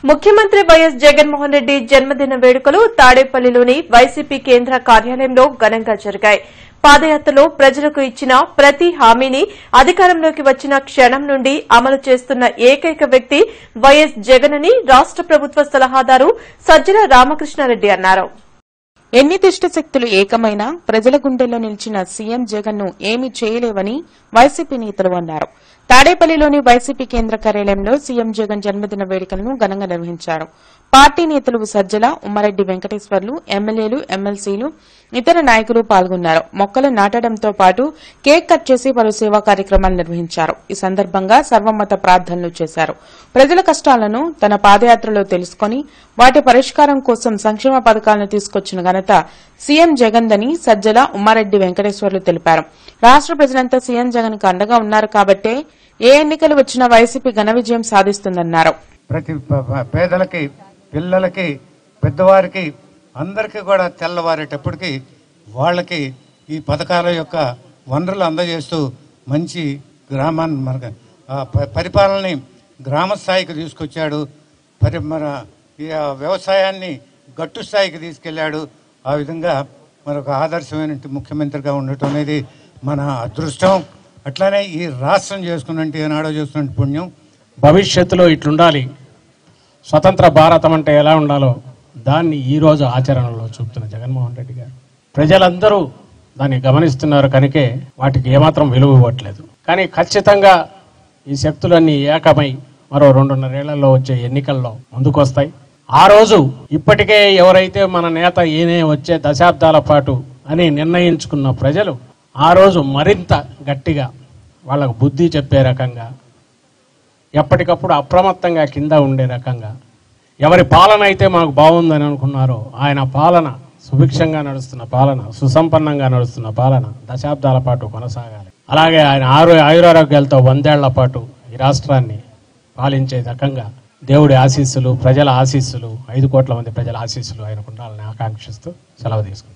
ముఖ్యమంత్రి వైఎస్ జగన్మోహన్ రెడ్డి జన్మదిన వేడుకలు తాడేపల్లిలోని వైసీపీ కేంద్ర కార్యాలయంలో ఘనంగా జరిగాయి పాదయాత్రలో ప్రజలకు ఇచ్చిన ప్రతి హామీని అధికారంలోకి వచ్చిన క్షణం నుండి అమలు చేస్తున్న ఏకైక వ్యక్తి వైఎస్ జగన్ అని రాష్ట ప్రభుత్వ సలహాదారు సజ్జల రామకృష్ణారెడ్డి అన్నారు ఎన్ని దుష్ట శక్తులు ఏకమైనా ప్రజల గుండెల్లో నిలిచిన సీఎం జగన్ ను ఏమీ చేయలేవని వైసీపీ నేతలు అన్నారు తాడేపల్లిలోని వైసీపీ కేంద్ర కార్యాలయంలో సీఎం జగన్ జన్మదిన వేడుకలను ఘనంగా నిర్వహించారు పార్టీ నేతలు సజ్జల ఉమ్మారెడ్డి వెంకటేశ్వర్లు ఎమ్మెల్యేలు ఎమ్మెల్సీలు ఇతర నాయకులు పాల్గొన్నారు మొక్కలు నాటడంతో పాటు కేక్ కట్ చేసి పలు సేవా కార్యక్రమాలు నిర్వహించారు ఈ సందర్భంగా సర్వమత ప్రార్థనలు చేశారు ప్రజల కష్టాలను తన పాదయాత్రలో తెలుసుకుని వాటి పరిష్కారం కోసం సంక్షేమ పథకాలను తీసుకొచ్చిన ఘనత సీఎం జగన్ దని సజ్జల ఉమ్మారెడ్డి వెంకటేశ్వర్లు తెలిపారు రాష్ట ప్రజలంతా సీఎం జగన్ కు అండగా ఉన్నారు కాబట్టే ఏ ఎన్నికలు వచ్చినా వైసీపీ ఘన విజయం సాధిస్తుందన్నారు ప్రతి ప- ప- పేదలకి పిల్లలకి పెద్దవారికి అందరికీ కూడా తెల్లవారేటప్పటికి వాళ్ళకి ఈ పథకాల యొక్క వనరులు అందజేస్తూ మంచి గ్రామాన్ని మన ఆ ప- పరిపాలనని గ్రామ స్థాయికి తీసుకొచ్చాడు పరి మన ఈ ఆ వ్యవసాయాన్ని గట్టు స్థాయికి తీసుకెళ్ళాడు ఆ విధంగా మరొక ఆదర్శమైన ముఖ్యమంత్రిగా ఉండటం అనేది మన అదృష్టం అట్లానే ఈ రాష్ట్రం చేసుకున్నట్టు ఏనాడో చేసుకున్నట్టు పుణ్యం భవిష్యత్తులో ఇట్లుండాలి స్వతంత్ర భారతం అంటే ఎలా ఉండాలో దాన్ని ఈ రోజు ఆచరణలో చూపుతున్న జగన్మోహన్ రెడ్డి గారు ప్రజలందరూ దాన్ని గమనిస్తున్నారు కనుకే వాటికి ఏమాత్రం విలువ ఇవ్వట్లేదు కానీ ఖచ్చితంగా ఈ శక్తులన్నీ ఏకమై మరో రెండున్నరేళ్లలో వచ్చే ఎన్నికల్లో ముందుకొస్తాయి ఆ రోజు ఇప్పటికే ఎవరైతే మన నేత ఈయనే వచ్చే దశాబ్దాల పాటు అని నిర్ణయించుకున్న ప్రజలు ఆ రోజు మరింత గట్టిగా వాళ్ళకు బుద్ధి చెప్పే రకంగా ఎప్పటికప్పుడు అప్రమత్తంగా కింద ఉండే రకంగా ఎవరి పాలన అయితే మాకు బాగుందని అనుకున్నారో ఆయన పాలన సుభిక్షంగా నడుస్తున్న పాలన సుసంపన్నంగా నడుస్తున్న పాలన దశాబ్దాల పాటు కొనసాగాలి అలాగే ఆయన ఆరు ఆయురారోగ్యాలతో వందేళ్ల పాటు ఈ రాష్ట్రాన్ని పాలించే రకంగా దేవుడి ఆశీస్సులు ప్రజల ఆశీస్సులు ఐదు కోట్ల మంది ప్రజల ఆశీస్సులు ఆయనకు ఉండాలని ఆకాంక్షిస్తూ సెలవు తీసుకుంటాం